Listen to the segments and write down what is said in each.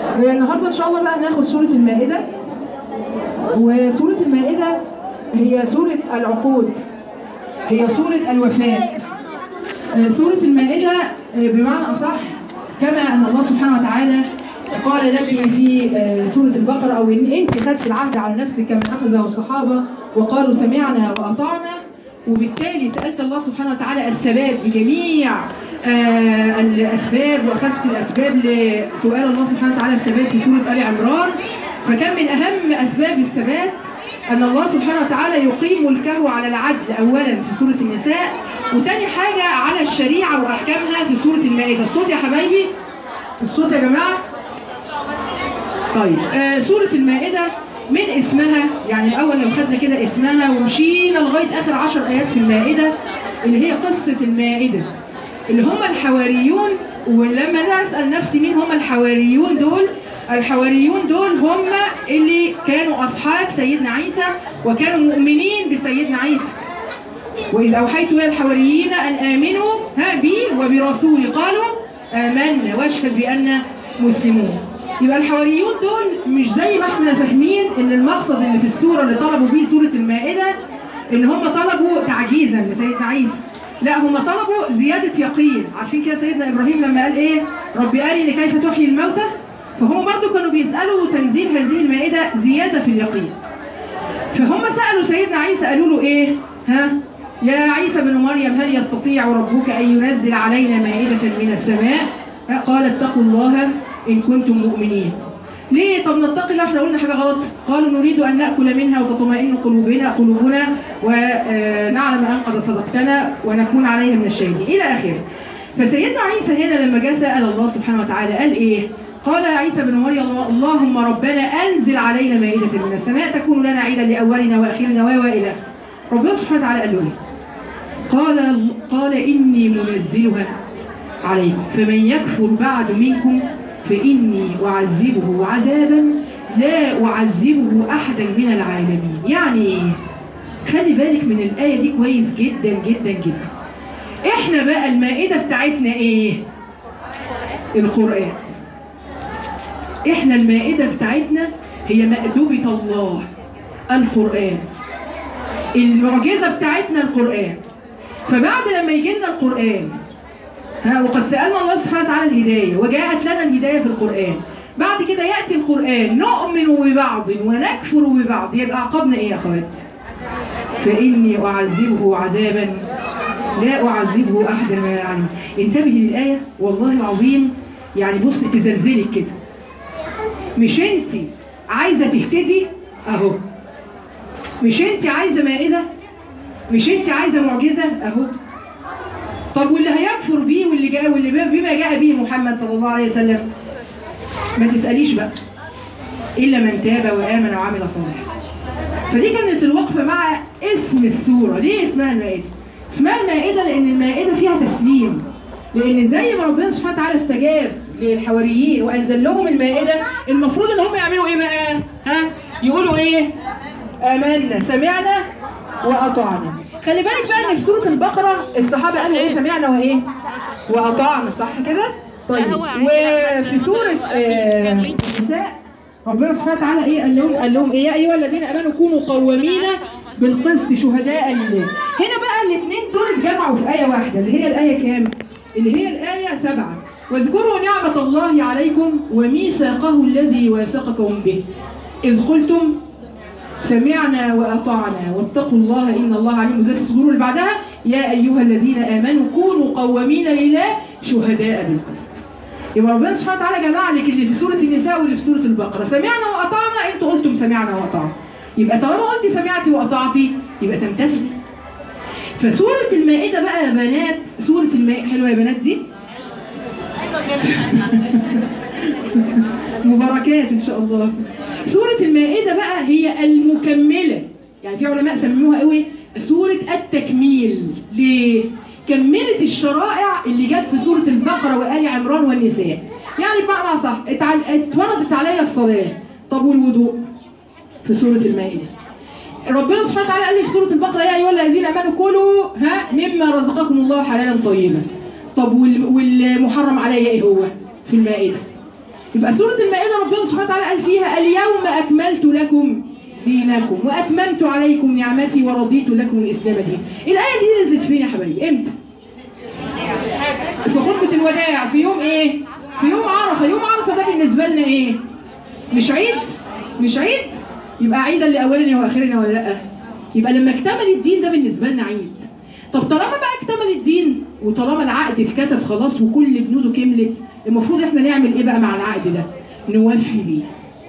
النهارده ان شاء الله بقى ناخد سوره المائده وسوره المائده هي سوره العقود هي سوره الوفاء آه، سوره المائده آه، بمعنى اصح كما ان الله سبحانه وتعالى قال لك في آه، سوره البقره او ان انت خدت العهد على نفسك كما اخذه الصحابه وقالوا سمعنا واطعنا وبالتالي سالت الله سبحانه وتعالى الثبات بجميع آه، الاسباب واخذت الاسباب لسؤال الله سبحانه وتعالى الثبات في سوره ال عمران فكان من اهم اسباب الثبات ان الله سبحانه وتعالى يقيم ملكه على العدل اولا في سوره النساء وتاني حاجه على الشريعه واحكامها في سوره المائده الصوت يا حبايبي الصوت يا جماعه طيب آه سورة المائدة من اسمها يعني الأول لو خدنا كده اسمها ومشينا لغاية آخر عشر آيات في المائدة اللي هي قصة المائدة اللي هم الحواريون ولما أنا أسأل نفسي مين هم الحواريون دول الحواريون دول هم اللي كانوا أصحاب سيدنا عيسى وكانوا مؤمنين بسيدنا عيسى وإذ أوحيت إلى الحواريين أن آمنوا ها بي وبرسولي قالوا آمنا واشهد بأننا مسلمون يبقى الحواريون دول مش زي ما احنا فاهمين ان المقصد اللي في السوره اللي طلبوا بيه سوره المائده ان هم طلبوا تعجيزا لسيدنا عيسى لا هم طلبوا زياده يقين عارفين كده سيدنا ابراهيم لما قال ايه ربي ارني كيف تحيي الموتى فهم برضو كانوا بيسالوا تنزيل هذه المائده زياده في اليقين فهم سالوا سيدنا عيسى قالوا له ايه ها يا عيسى بن مريم هل يستطيع ربك ان ينزل علينا مائده من السماء قال اتقوا الله ان كنتم مؤمنين ليه طب نتقي الله احنا قلنا حاجه غلط قالوا نريد ان ناكل منها وتطمئن قلوبنا قلوبنا ونعلم ان قد صدقتنا ونكون عليها من الشاهدين الى اخره فسيدنا عيسى هنا لما جاء سال الله سبحانه وتعالى قال ايه قال عيسى بن مريم اللهم ربنا انزل علينا مائده من السماء تكون لنا عيدا لاولنا واخرنا و والى اخره ربنا سبحانه وتعالى قال له ايه قال قال اني منزلها عليكم فمن يكفر بعد منكم فإني أعذبه عذابا لا أعذبه أحدا من العالمين يعني إيه؟ خلي بالك من الآية دي كويس جدا جدا جدا إحنا بقى المائدة بتاعتنا إيه؟ القرآن إحنا المائدة بتاعتنا هي مأدوبة الله القرآن المعجزة بتاعتنا القرآن فبعد لما يجي لنا القرآن ها وقد سألنا الله سبحانه وتعالى الهداية وجاءت لنا الهداية في القرآن بعد كده يأتي القرآن نؤمن ببعض ونكفر ببعض يبقى عقابنا إيه يا أخوات؟ فإني أعذبه عذابا لا أعذبه أحدا من العالمين انتبهي للآية والله العظيم يعني بص تزلزلك كده مش أنت عايزة تهتدي أهو مش أنت عايزة مائدة مش أنت عايزة معجزة أهو طب واللي هيكفر بيه واللي جاء واللي بما جاء به محمد صلى الله عليه وسلم ما تسأليش بقى إلا من تاب وآمن وعمل صالحا فدي كانت الوقفة مع اسم السورة ليه اسمها المائدة؟ اسمها المائدة لأن المائدة فيها تسليم لأن زي ما ربنا سبحانه وتعالى استجاب للحواريين وأنزل لهم المائدة المفروض إن هم يعملوا إيه بقى؟ ها؟ يقولوا إيه؟ آمنا سمعنا وأطعنا خلي بالك بقى ان في سوره البقره الصحابه قالوا ايه سمعنا وايه واطعنا صح كده طيب وفي سوره آه، النساء ربنا سبحانه وتعالى ايه قال لهم قال لهم ايه يا ايها الذين امنوا كونوا قوامين بالقسط شهداء لله هنا بقى الاثنين دول اتجمعوا في ايه واحده اللي هي الايه كام اللي هي الايه سبعة واذكروا نعمه الله عليكم وميثاقه الذي واثقكم به اذ قلتم سمعنا وأطعنا واتقوا الله إن الله عليم ذات الصدور اللي بعدها يا أيها الذين آمنوا كونوا قوامين لله شهداء بالقسط يبقى ربنا سبحانه وتعالى جمع لك اللي في سورة النساء واللي في سورة البقرة سمعنا وأطعنا أنتوا قلتم سمعنا وأطعنا يبقى طالما قلتي سمعتي وأطعتي يبقى تمتثلي فسورة المائدة بقى يا بنات سورة المائدة حلوة يا بنات دي مباركات ان شاء الله سورة المائدة بقى هي المكملة يعني في علماء سموها قوي سورة التكميل ليه؟ كملت الشرائع اللي جت في سورة البقرة وآل عمران والنساء يعني بمعنى صح اتفرضت عليا الصلاة طب والوضوء في سورة المائدة ربنا سبحانه وتعالى قال لي في سورة البقرة يا أيها الذين آمنوا كلوا ها مما رزقكم الله حلالا طيبا طب وال- والمحرم عليا إيه هو في المائدة يبقى سورة المائدة ربنا سبحانه وتعالى قال فيها اليوم أكملت لكم دينكم وأتممت عليكم نعمتي ورضيت لكم الإسلام دين الآية دي نزلت فين يا حبايبي؟ إمتى؟ في خطبة الوداع في يوم إيه؟ في يوم عرفة يوم عرفة ده بالنسبة لنا إيه؟ مش عيد؟ مش عيد؟ يبقى عيدا لأولنا وآخرنا ولا لأ؟ يبقى لما اكتمل الدين ده بالنسبة لنا عيد طب طالما بقى اكتمل الدين وطالما العقد اتكتب خلاص وكل بنوده كملت المفروض احنا نعمل ايه بقى مع العقد ده؟ نوفي بيه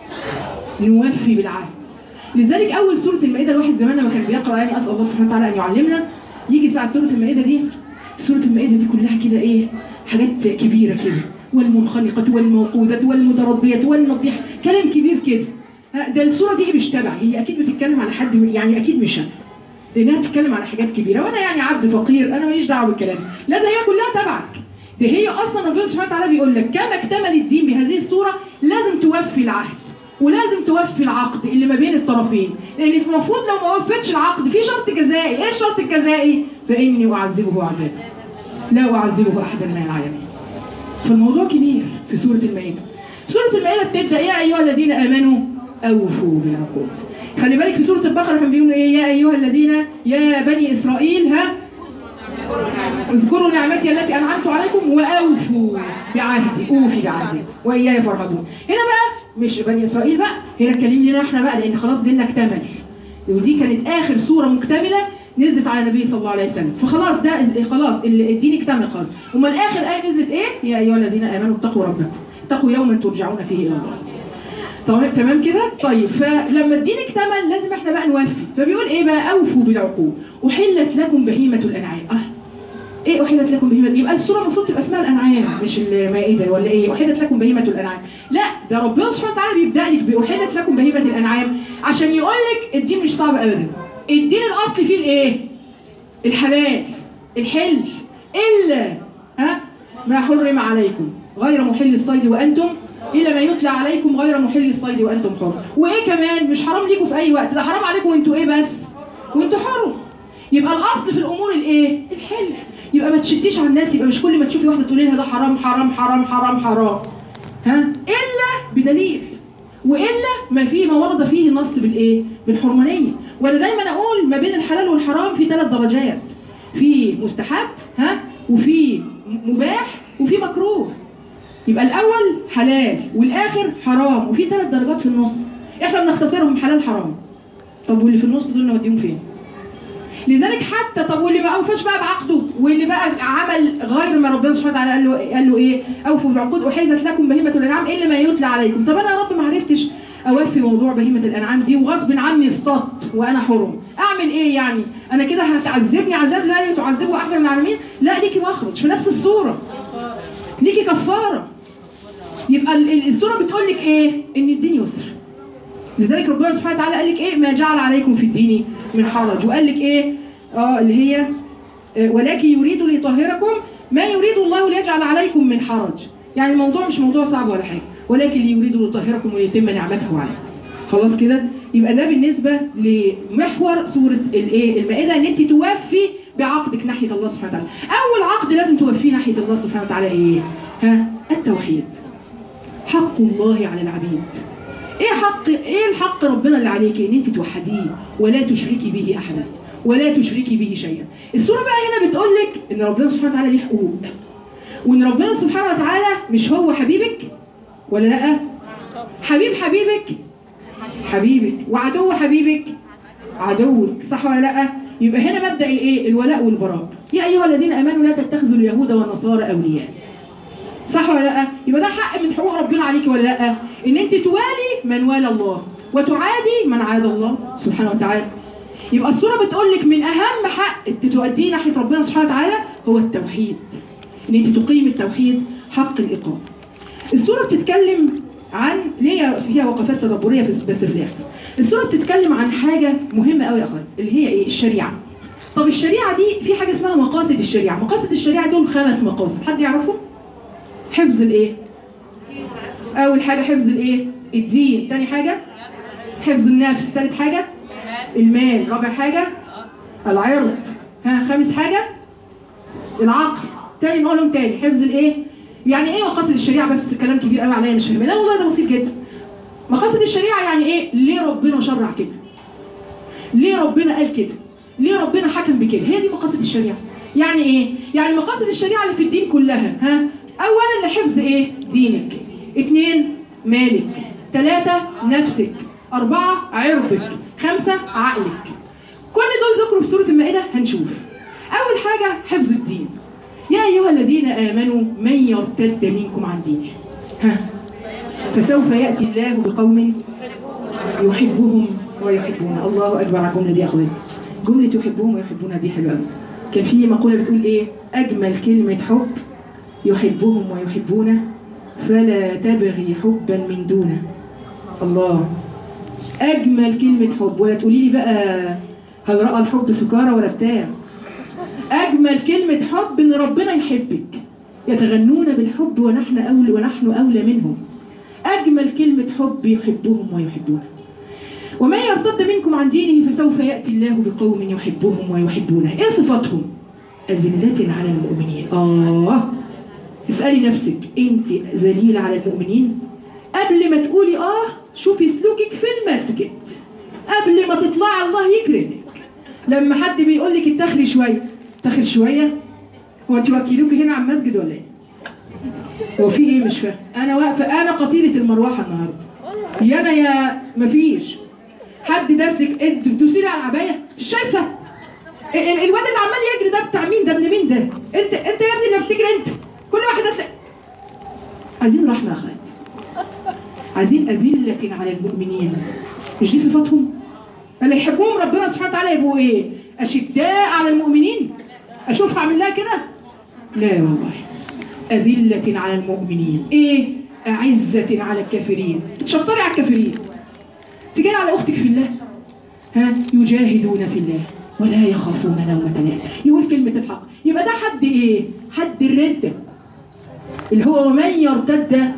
نوفي بالعهد لذلك اول سوره المائده الواحد زمان لما كان بيقرا يعني اسال الله سبحانه وتعالى ان يعلمنا يجي ساعه سوره المائده دي سوره المائده دي كلها كده ايه حاجات كبيره كده والمنخنقه والموقوذه والمتربيه والنطيح كلام كبير كده ها، ده السوره دي مش تبعي هي اكيد بتتكلم على حد يعني اكيد مش انا لانها بتتكلم على حاجات كبيره وانا يعني عبد فقير انا ماليش دعوه بالكلام لا ده هي كلها تبعك ده هي اصلا ربنا سبحانه وتعالى بيقول لك كما اكتمل الدين بهذه الصوره لازم توفي العهد ولازم توفي العقد اللي ما بين الطرفين لان المفروض لو ما وفيتش العقد في شرط جزائي ايه الشرط الجزائي فاني اعذبه عذابا لا اعذبه احدا من العالمين فالموضوع كبير في سوره المائده سوره المائده بتبدا يا ايها الذين امنوا اوفوا بالعقود خلي بالك في سوره البقره كان بيقول ايه يا ايها الذين يا بني اسرائيل ها اذكروا نعمتي التي انعمت عليكم واوفوا بعهدي اوفي بعهدي واياي فارهبون هنا بقى مش بني اسرائيل بقى هنا اتكلم لنا احنا بقى لان خلاص ديننا اكتمل ودي كانت اخر سوره مكتمله نزلت على النبي صلى الله عليه وسلم فخلاص ده خلاص ال- الدين اكتمل خلاص امال اخر ايه نزلت ايه يا ايها الذين امنوا اتقوا ربكم اتقوا يوما ترجعون فيه الى الله تمام تمام كده طيب فلما الدين اكتمل لازم احنا بقى نوفي فبيقول ايه بقى اوفوا بالعقود احلت لكم بهيمه الانعام اه ايه احلت لكم بهيمه يبقى السوره المفروض تبقى اسمها الانعام مش المائده ولا ايه احلت لكم بهيمه الانعام لا ده ربنا سبحانه وتعالى بيبدا لك باحلت لكم بهيمه الانعام عشان يقول لك الدين مش صعب ابدا الدين الاصلي فيه الايه الحلال الحل الا ها ما حرم عليكم غير محل الصيد وانتم الا ما يتلى عليكم غير محل الصيد وانتم حر وايه كمان مش حرام ليكم في اي وقت ده حرام عليكم وانتوا ايه بس وانتوا حرم يبقى الاصل في الامور الايه الحل يبقى ما تشتيش على الناس يبقى مش كل ما تشوفي واحده تقولي لها ده حرام حرام حرام حرام حرام ها الا بدليل والا ما في ما ورد فيه النص بالايه بالحرمانيه وانا دايما اقول ما بين الحلال والحرام في ثلاث درجات في مستحب ها وفي مباح وفي مكروه يبقى الاول حلال والاخر حرام وفي ثلاث درجات في النص احنا بنختصرهم حلال حرام طب واللي في النص دول نوديهم فين لذلك حتى طب واللي ما اوفاش بقى بعقده واللي بقى عمل غير ما ربنا سبحانه وتعالى قال له قال له ايه اوفوا بالعقود احيدت لكم بهيمه الانعام الا ما يتلى عليكم طب انا يا رب ما عرفتش اوفي موضوع بهيمه الانعام دي وغصب عني اصطدت وانا حرم اعمل ايه يعني انا كده هتعذبني عذاب لا تعذبه احد من العالمين لا ليكي مخرج في نفس الصوره ليكي كفاره يبقى ال- ال- السوره بتقول لك ايه ان الدين يسر لذلك ربنا سبحانه وتعالى قال لك ايه ما جعل عليكم في الدين من حرج وقال لك ايه اه اللي هي آه، ولكن يريد ليطهركم ما يريد الله ليجعل عليكم من حرج يعني الموضوع مش موضوع صعب ولا حاجه ولكن يريد ليطهركم وليتم نعمته عليكم خلاص كده يبقى ده بالنسبه لمحور سوره الايه المائده ان انت توفي بعقدك ناحيه الله سبحانه وتعالى اول عقد لازم توفيه ناحيه الله سبحانه وتعالى ايه ها التوحيد حق الله على العبيد ايه حق ايه الحق ربنا اللي عليك ان انت توحديه ولا تشركي به احدا ولا تشركي به شيئا السوره بقى هنا بتقول لك ان ربنا سبحانه وتعالى ليه حقوق وان ربنا سبحانه وتعالى مش هو حبيبك ولا لا حبيب حبيبك حبيبك وعدو حبيبك عدوك صح ولا لا يبقى هنا مبدا الايه الولاء والبراء يا ايها الذين امنوا لا تتخذوا اليهود والنصارى اولياء صح ولا لا يبقى ده حق من حقوق ربنا عليك ولا لا ان انت توالي من والى الله وتعادي من عاد الله سبحانه وتعالى يبقى السوره بتقول لك من اهم حق انت تؤديه ناحيه ربنا سبحانه وتعالى هو التوحيد ان انت تقيم التوحيد حق الاقامه السوره بتتكلم عن ليه فيها وقفات تدبريه في بس في الاخر السوره بتتكلم عن حاجه مهمه قوي يا اخوات اللي هي ايه الشريعه طب الشريعه دي في حاجه اسمها مقاصد الشريعه مقاصد الشريعه دول خمس مقاصد حد يعرفهم حفظ الايه اول حاجه حفظ الايه الدين تاني حاجه حفظ النفس تالت حاجه المال رابع حاجه العرض ها خامس حاجه العقل تاني نقولهم تاني حفظ الايه يعني ايه مقاصد الشريعه بس كلام كبير قوي عليا مش فاهمه لا والله ده بسيط جدا مقاصد الشريعه يعني ايه ليه ربنا شرع كده ليه ربنا قال كده ليه ربنا حكم بكده هي دي مقاصد الشريعه يعني ايه يعني مقاصد الشريعه اللي في الدين كلها ها اولا لحفظ ايه دينك اثنين مالك ثلاثة نفسك أربعة عرضك خمسة عقلك كل دول ذكروا في سورة المائدة هنشوف أول حاجة حفظ الدين يا أيها الذين آمنوا من يرتد منكم عن دينه ها فسوف يأتي الله بقوم يحبهم ويحبون الله أكبر على الجملة دي يا أخواتي جملة يحبهم ويحبون دي حلوة أوي كان في مقولة بتقول إيه أجمل كلمة حب يحبهم ويحبونه فلا تبغي حبا من دونه الله أجمل كلمة حب ولا تقولي لي بقى هل رأى الحب سكارى ولا بتاع أجمل كلمة حب إن ربنا يحبك يتغنون بالحب ونحن أولى ونحن أولى منهم أجمل كلمة حب يحبهم ويحبونه ومن يرتد منكم عن دينه فسوف يأتي الله بقوم يحبهم ويحبونه إيه صفاتهم؟ أذلة على المؤمنين آه اسألي نفسك أنت ذليلة على المؤمنين؟ قبل ما تقولي آه شوفي سلوكك في المسجد قبل ما تطلعي الله يكرمك لما حد بيقول لك اتخري شوية تخر شوية هو انت وكيلوكي هنا على المسجد ولا ايه؟ هو في ايه مش فاهم انا واقفه انا قتيله المروحه النهارده يا انا يا مفيش حد داسلك انت بتدوسي لي على العبايه مش شايفه ال- ال- الواد اللي عمال يجري ده بتاع مين ده ابن مين ده انت انت يا ابني اللي بتجري انت كل واحد هتلاقي عايزين رحمه يا اخواتي عايزين أذلة على المؤمنين مش دي صفاتهم اللي يحبهم ربنا سبحانه وتعالى يبقوا ايه أشداء على المؤمنين أشوف هعمل لها كده لا والله أذلة على المؤمنين ايه أعزة على الكافرين تشطري على الكافرين تجي على أختك في الله ها يجاهدون في الله ولا يخافون لومة لائم يقول كلمة الحق يبقى ده حد ايه حد الردة اللي هو ومن يرتد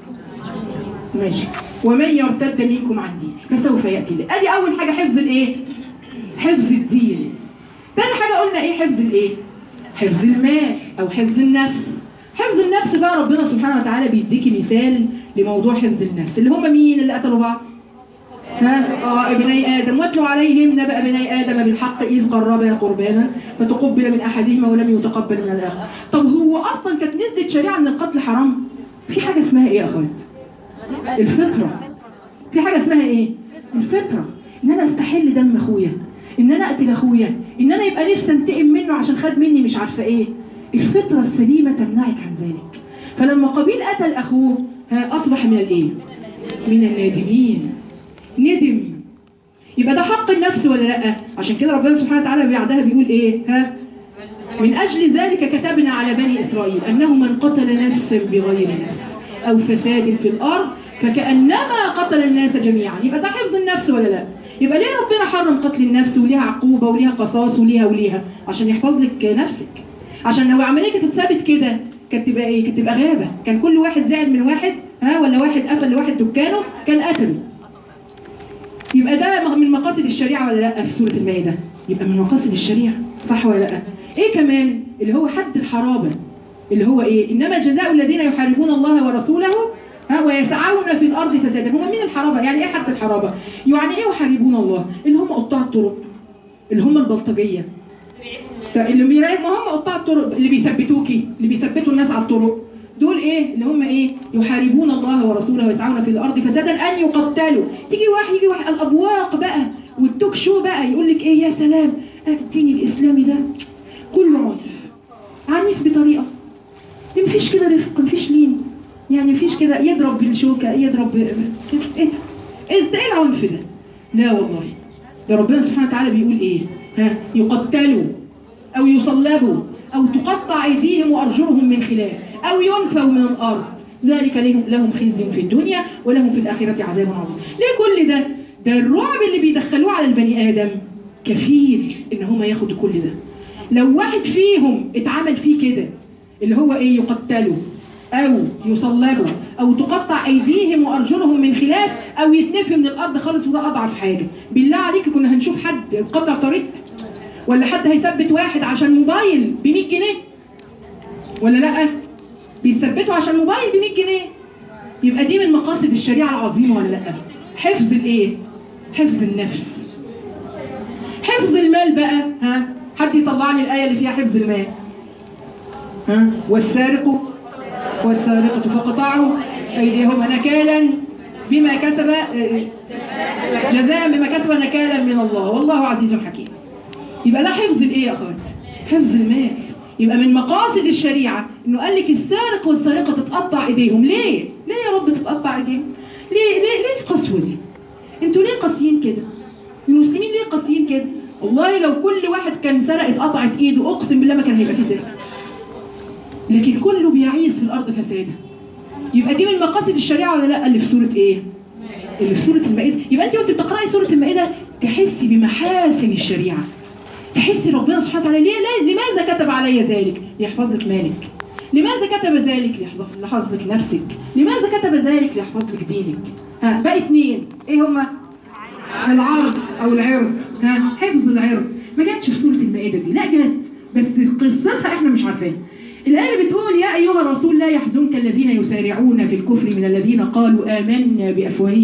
ماشي ومن يرتد منكم عن دينه فسوف ياتي الله ادي اول حاجه حفظ الايه حفظ الدين تاني حاجه قلنا ايه حفظ الايه حفظ المال او حفظ النفس حفظ النفس بقى ربنا سبحانه وتعالى بيديكي مثال لموضوع حفظ النفس اللي هم مين اللي قتلوا بعض ها اه ابني ادم واتلوا عليهم نبأ ابني ادم بالحق اذ قربا قربانا فتقبل من احدهما ولم يتقبل من الاخر طب هو اصلا كانت نزلت شريعه ان القتل حرام في حاجه اسمها ايه يا اخوات الفطرة في حاجة اسمها ايه؟ الفطرة ان انا استحل دم اخويا ان انا اقتل اخويا ان انا يبقى نفسي انتقم منه عشان خد مني مش عارفة ايه الفطرة السليمة تمنعك عن ذلك فلما قابيل قتل اخوه ها اصبح من الايه؟ من النادمين ندم يبقى ده حق النفس ولا لا؟ عشان كده ربنا سبحانه وتعالى بعدها بيقول ايه؟ ها؟ من أجل ذلك كتبنا على بني إسرائيل أنه من قتل نفسا بغير نفس أو فساد في الأرض فكأنما قتل الناس جميعا يبقى ده حفظ النفس ولا لا؟ يبقى ليه ربنا حرم قتل النفس وليها عقوبة وليها قصاص وليها وليها عشان يحفظ لك نفسك عشان لو عملية كانت اتثبت كده كانت تبقى ايه؟ كانت تبقى غابة كان كل واحد زعل من واحد ها ولا واحد قفل لواحد دكانه كان قتله يبقى ده من مقاصد الشريعة ولا لا في سورة المائدة؟ يبقى من مقاصد الشريعة صح ولا لا؟ ايه كمان؟ اللي هو حد الحرابة اللي هو ايه؟ انما جزاء الذين يحاربون الله ورسوله ها ويسعون في الارض فسادا هم مين الحرابة؟ يعني ايه حد الحرابة؟ يعني ايه يحاربون الله؟ اللي هم قطاع الطرق اللي هم البلطجية طيب اللي بيراقب ما هم قطاع الطرق اللي بيثبتوكي اللي بيثبتوا الناس على الطرق دول ايه اللي هم ايه يحاربون الله ورسوله ويسعون في الارض فسادا ان يقتلوا تيجي واحد يجي واحد الابواق بقى والتوك شو بقى يقول لك ايه يا سلام الدين الاسلامي ده كله عنف عنيف بطريقه مفيش كده رفق مفيش لين يعني مفيش كده يضرب بالشوكه يضرب ب- كده ايه ده؟ ايه ده؟ ايه العنف ده لا والله ده ربنا سبحانه وتعالى بيقول ايه ها يقتلوا او يصلبوا او تقطع ايديهم وارجلهم من خلاف او ينفوا من الارض ذلك لهم لهم خزي في الدنيا ولهم في الاخره عذاب عظيم ليه كل ده ده الرعب اللي بيدخلوه على البني ادم كفيل ان هم ياخدوا كل ده لو واحد فيهم اتعمل فيه كده اللي هو ايه يقتلوا او يصلبوا او تقطع ايديهم وارجلهم من خلاف او يتنفي من الارض خالص وده اضعف حاجه بالله عليك كنا هنشوف حد قطع طريق ولا حد هيثبت واحد عشان موبايل ب 100 جنيه ولا لا بيتثبتوا عشان موبايل ب 100 جنيه يبقى دي من مقاصد الشريعه العظيمه ولا لا حفظ الايه حفظ النفس حفظ المال بقى ها حد يطلع لي الايه اللي فيها حفظ المال ها والسارق والسارقة فقطعوا أيديهما نكالا بما كسب جزاء بما كسب نكالا من الله والله عزيز حكيم يبقى ده حفظ الايه يا اخوات حفظ المال يبقى من مقاصد الشريعة انه قال لك السارق والسارقة تتقطع ايديهم ليه؟ ليه يا رب تتقطع ايديهم؟ ليه ليه ليه القسوة دي؟ انتوا ليه قاسيين كده؟ المسلمين ليه قاسيين كده؟ والله لو كل واحد كان سرق اتقطعت ايده اقسم بالله ما كان هيبقى فيه سرقة لكن كله بيعيث في الارض فسادا يبقى دي من مقاصد الشريعه ولا لا اللي في سوره ايه اللي في سوره المائده يبقى انت وانت بتقراي سوره المائده تحسي بمحاسن الشريعه تحسي ربنا سبحانه وتعالى ليه لا لماذا كتب علي ذلك ليحفظ لك مالك لماذا كتب ذلك ليحفظ ليحفظ لك نفسك لماذا كتب ذلك ليحفظ لك دينك ها بقى اتنين ايه هما العرض او العرض ها حفظ العرض ما جاتش في سوره المائده دي لا جت بس قصتها احنا مش عارفينها الآية بتقول يا أيها الرسول لا يحزنك الذين يسارعون في الكفر من الذين قالوا آمنا بأفواههم